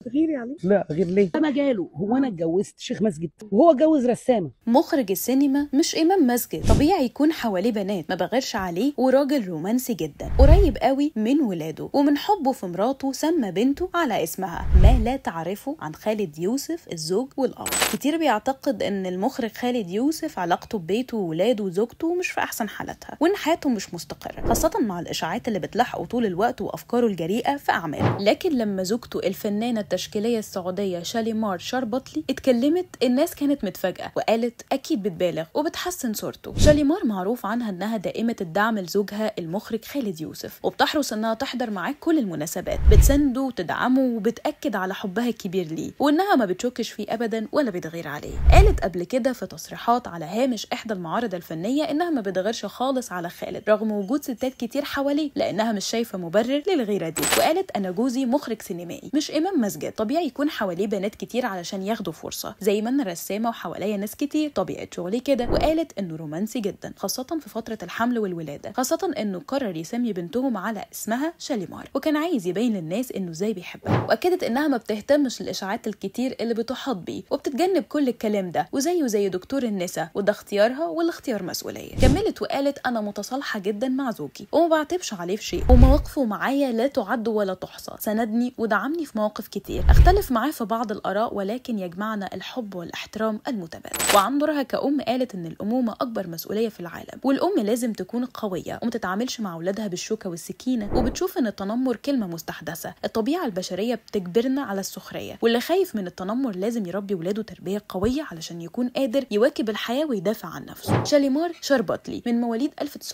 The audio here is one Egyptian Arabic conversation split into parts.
تغيري عليه لا غير ليه ده مجاله هو انا اتجوزت شيخ مسجد وهو اتجوز رسامه مخرج السينما مش إمام مسجد طبيعي يكون حواليه بنات ما بغيرش عليه وراجل رومانسي جدا قريب قوي من ولاده ومن حبه في مراته سمى بنته على اسمها ما لا تعرفه عن خالد يوسف الزوج والأب كتير بيعتقد إن المخرج خالد يوسف علاقته ببيته وولاده وزوجته مش في أحسن حالاتها وإن حياته مش مستقرة خاصة مع الإشاعات اللي بتلاحقه طول الوقت وأفكاره الجريئة في أعماله لكن لما زوجته الفنانة التشكيلية السعودية شاليمار شربطلي اتكلمت الناس كانت متفاجئة وقالت أكيد بتبالغ وبتحسن صورته شاليمار معروف عنها إنها دائمة الدعم لزوجها المخرج خالد يوسف وبتحرص إنها تحضر معاه كل المناسبات بتسنده وتدعمه وبتأكد على حبها الكبير ليه وإنها ما بتشكش فيه أبدا ولا بتغير عليه قالت قبل كده في تصريحات على هامش إحدى المعارض الفنية إنها ما بتغيرش خالص على خالد رغم وجود ستات كتير حواليه لأنها مش شايفة مبرر للغيرة دي وقالت أنا جوزي مخرج سينمائي مش إمام مسجد طبيعي يكون حواليه بنات كتير علشان ياخدوا فرصة زي ما أنا رسامة وحواليا ناس كتير طبيعة شغلي كده وقالت إنه رومانسي جدا خاصة في فترة الحمل والولادة خاصة إنه قرر يسمي بنتهم على اسمها شاليمار وكان عايز يبين للناس إنه إزاي بيحبها وأكدت إنها ما بتهتمش للإشاعات الكتير اللي بتحاط بيه وبتتجنب كل الكلام ده وزيه زي دكتور النساء وده اختيارها والاختيار مسؤولية كملت وقالت أنا متصالحة جدا مع زوجي وما بعتبش عليه في شيء ومواقفه معايا لا تعد ولا تحصى سندني ودعمني في مواقف كتير اختلف معاه في بعض الآراء ولكن يجمعنا الحب والاحترام المتبادل وعن دورها كأم قالت إن الأمومة أكبر مسؤولية في العالم والأم لازم تكون قوية وما تتعاملش مع أولادها بالشوكة والسكينة وبتشوف إن التنمر كلمة مستحدثة الطبيعة البشرية بتجبرنا على السخرية واللي خايف من التنمر لازم يربي ولاده تربية قوية علشان يكون قادر يواكب الحياة ويدافع عن نفسه شاليمار شربطلي من مواليد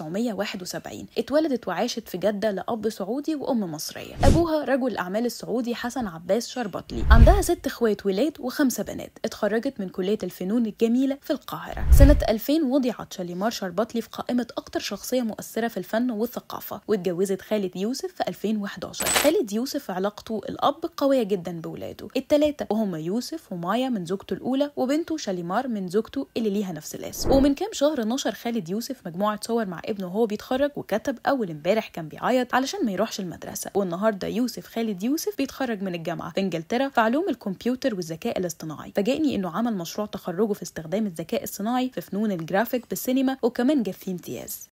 1971 اتولدت وعاشت في جدة لأب سعودي وأم مصرية أبوها رجل الأعمال السعودي حسن عباس شربطلي عندها ست اخوات ولاد وخمسة بنات اتخرجت من كلية الفنون الجميلة في القاهرة سنة 2000 وضعت شاليمار شربطلي في قائمة أكتر شخصية مؤثرة في الفن والثقافة واتجوزت خالد يوسف في 2011 خالد يوسف علاقته الأب قوية جدا بولاده التلاتة وهم يوسف ومايا من زوجته الأولى وبنته شاليمار من زوجته اللي ليها نفس الاسم ومن كام شهر نشر خالد يوسف مجموعة صور مع ابنه وهو بيتخرج وكتب أول امبارح كان بيعيط علشان ما يروحش المدرسة والنهاردة يوسف خالد يوسف بيتخرج من الجامعة في إنجلترا في علوم الكمبيوتر والذكاء الاصطناعي فاجئني إنه عمل مشروع تخرجه في استخدام الذكاء الصناعي في فنون الجرافيك بالسينما وكمان جاب فيه امتياز